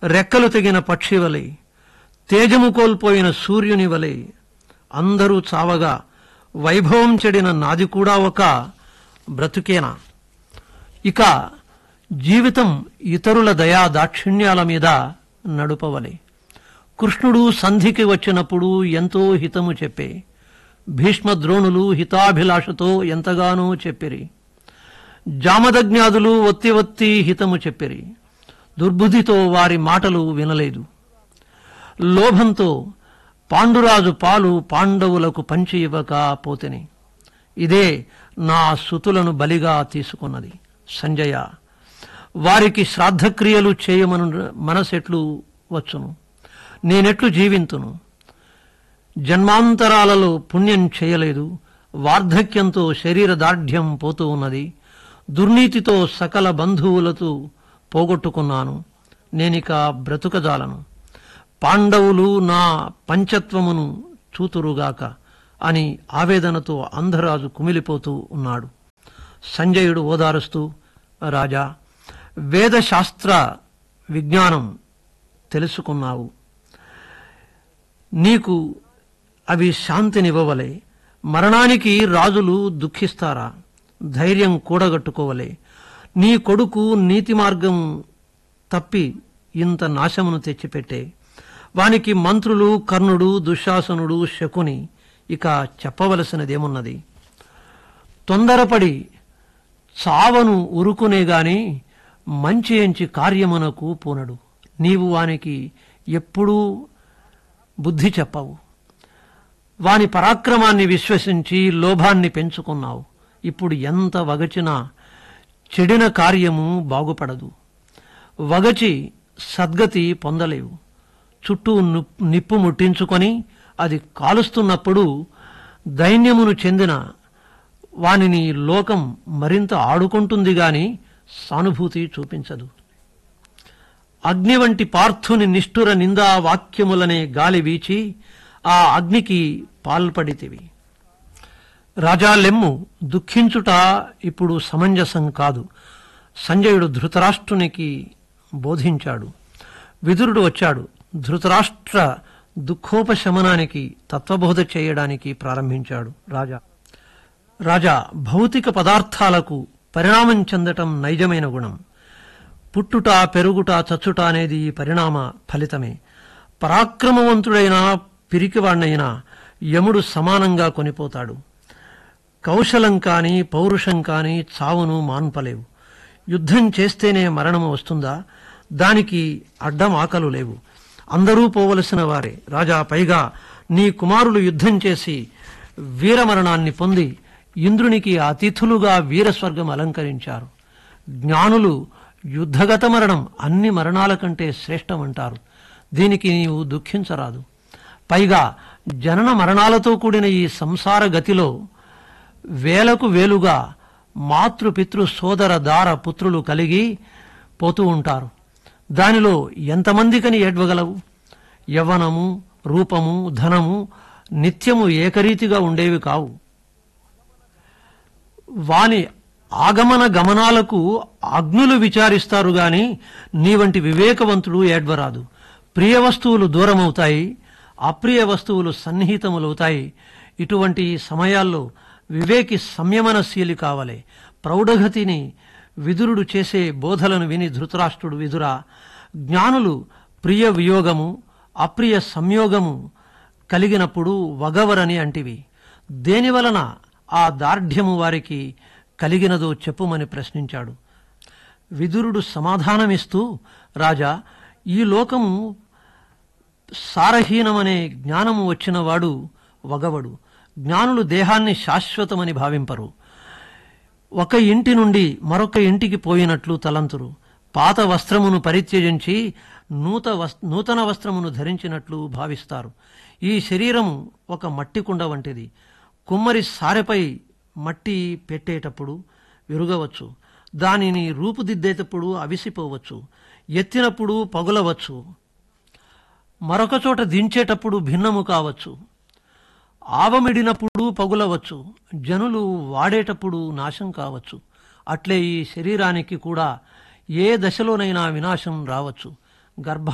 రెక్కలు తెగిన పక్షి వలె తేజము కోల్పోయిన సూర్యుని వలె అందరూ చావగా వైభవం చెడిన నాది కూడా ఒక బ్రతుకేనా ఇక జీవితం ఇతరుల దయా దాక్షిణ్యాల మీద నడుపవలే కృష్ణుడు సంధికి వచ్చినప్పుడు ఎంతో హితము చెప్పే భీష్మద్రోణులు హితాభిలాషతో ఎంతగానో చెప్పిరి జామదజ్ఞాదులు ఒత్తి ఒత్తి హితము చెప్పిరి దుర్బుద్ధితో వారి మాటలు వినలేదు లోభంతో పాండురాజు పాలు పాండవులకు పంచి ఇవ్వక పోతిని ఇదే నా సుతులను బలిగా తీసుకున్నది సంజయ వారికి శ్రాద్ధక్రియలు చేయమను మనసెట్లు వచ్చును నేనెట్లు జీవింతును జన్మాంతరాలలో పుణ్యం చేయలేదు వార్ధక్యంతో శరీర దార్ఢ్యం పోతూ ఉన్నది దుర్నీతితో సకల బంధువులతో పోగొట్టుకున్నాను నేనిక బ్రతుకజాలను పాండవులు నా పంచత్వమును చూతురుగాక అని ఆవేదనతో అంధరాజు కుమిలిపోతూ ఉన్నాడు సంజయుడు ఓదారుస్తూ రాజా వేదశాస్త్ర విజ్ఞానం తెలుసుకున్నావు నీకు అవి శాంతినివ్వవలే మరణానికి రాజులు దుఃఖిస్తారా ధైర్యం కూడగట్టుకోవలే నీ కొడుకు నీతి మార్గం తప్పి ఇంత నాశమును తెచ్చిపెట్టే వానికి మంత్రులు కర్ణుడు దుశ్శాసనుడు శకుని ఇక చెప్పవలసినదేమున్నది తొందరపడి చావను ఉరుకునే గాని మంచి ఎంచి కార్యమునకు పూనడు నీవు వానికి ఎప్పుడూ బుద్ధి చెప్పవు వాని పరాక్రమాన్ని విశ్వసించి లోభాన్ని పెంచుకున్నావు ఇప్పుడు ఎంత వగచినా చెడిన కార్యము బాగుపడదు వగచి సద్గతి పొందలేవు చుట్టూ ను- నిప్పు ముట్టించుకొని అది కాలుస్తున్నప్పుడు దైన్యమును చెందిన వానిని లోకం మరింత ఆడుకుంటుంది గాని సానుభూతి చూపించదు అగ్ని వంటి పార్థుని నిష్ఠుర నిందా వాక్యములనే గాలి వీచి ఆ అగ్నికి పాల్పడితివి రాజా లెమ్ము దుఃఖించుట ఇప్పుడు సమంజసం కాదు సంజయుడు ధృతరాష్ట్రునికి బోధించాడు విదురుడు వచ్చాడు ధృతరాష్ట్ర దుఃఖోపశమనానికి తత్వబోధ చేయడానికి ప్రారంభించాడు రాజా రాజా భౌతిక పదార్థాలకు పరిణామం చెందటం నైజమైన గుణం పుట్టుట పెరుగుట చచ్చుట అనేది ఈ పరిణామ ఫలితమే పరాక్రమవంతుడైన పిరికివాణ్ణైనా యముడు సమానంగా కొనిపోతాడు కౌశలం కాని పౌరుషం కాని చావును మాన్పలేవు యుద్ధం చేస్తేనే మరణము వస్తుందా దానికి అడ్డం ఆకలు లేవు అందరూ పోవలసిన వారే రాజా పైగా నీ కుమారులు యుద్ధం చేసి వీరమరణాన్ని పొంది ఇంద్రునికి అతిథులుగా వీరస్వర్గం అలంకరించారు జ్ఞానులు యుద్ధగత మరణం అన్ని మరణాల కంటే శ్రేష్టమంటారు దీనికి నీవు దుఃఖించరాదు పైగా జనన మరణాలతో కూడిన ఈ సంసార గతిలో వేలకు వేలుగా మాతృపితృ సోదర దార పుత్రులు కలిగి పోతూ ఉంటారు దానిలో ఎంతమందికని ఏడ్వగలవు యవ్వనము రూపము ధనము నిత్యము ఏకరీతిగా ఉండేవి కావు వాని ఆగమన గమనాలకు అగ్నులు విచారిస్తారు గాని నీ వంటి వివేకవంతుడు ఏడ్వరాదు ప్రియ వస్తువులు దూరమవుతాయి అప్రియ వస్తువులు సన్నిహితములవుతాయి ఇటువంటి సమయాల్లో వివేకి సంయమనశీలి కావలే ప్రౌఢగతిని విదురుడు చేసే బోధలను విని ధృతరాష్ట్రుడు విదురా జ్ఞానులు ప్రియ వియోగము అప్రియ సంయోగము కలిగినప్పుడు వగవరని అంటివి దేనివలన ఆ దార్ఢ్యము వారికి కలిగినదో చెప్పుమని ప్రశ్నించాడు విదురుడు సమాధానమిస్తూ రాజా ఈ లోకము సారహీనమనే జ్ఞానము వచ్చినవాడు వగవడు జ్ఞానులు దేహాన్ని శాశ్వతమని భావింపరు ఒక ఇంటి నుండి మరొక ఇంటికి పోయినట్లు తలంతురు పాత వస్త్రమును పరిత్యజించి నూత వస్- నూతన వస్త్రమును ధరించినట్లు భావిస్తారు ఈ శరీరము ఒక మట్టి కుండ వంటిది కుమ్మరి సారెపై మట్టి పెట్టేటప్పుడు విరుగవచ్చు దానిని రూపుదిద్దేటప్పుడు అవిసిపోవచ్చు ఎత్తినప్పుడు పగులవచ్చు మరొక చోట దించేటప్పుడు భిన్నము కావచ్చు ఆవమిడినప్పుడు పగులవచ్చు జనులు వాడేటప్పుడు నాశం కావచ్చు అట్లే ఈ శరీరానికి కూడా ఏ దశలోనైనా వినాశం రావచ్చు గర్భ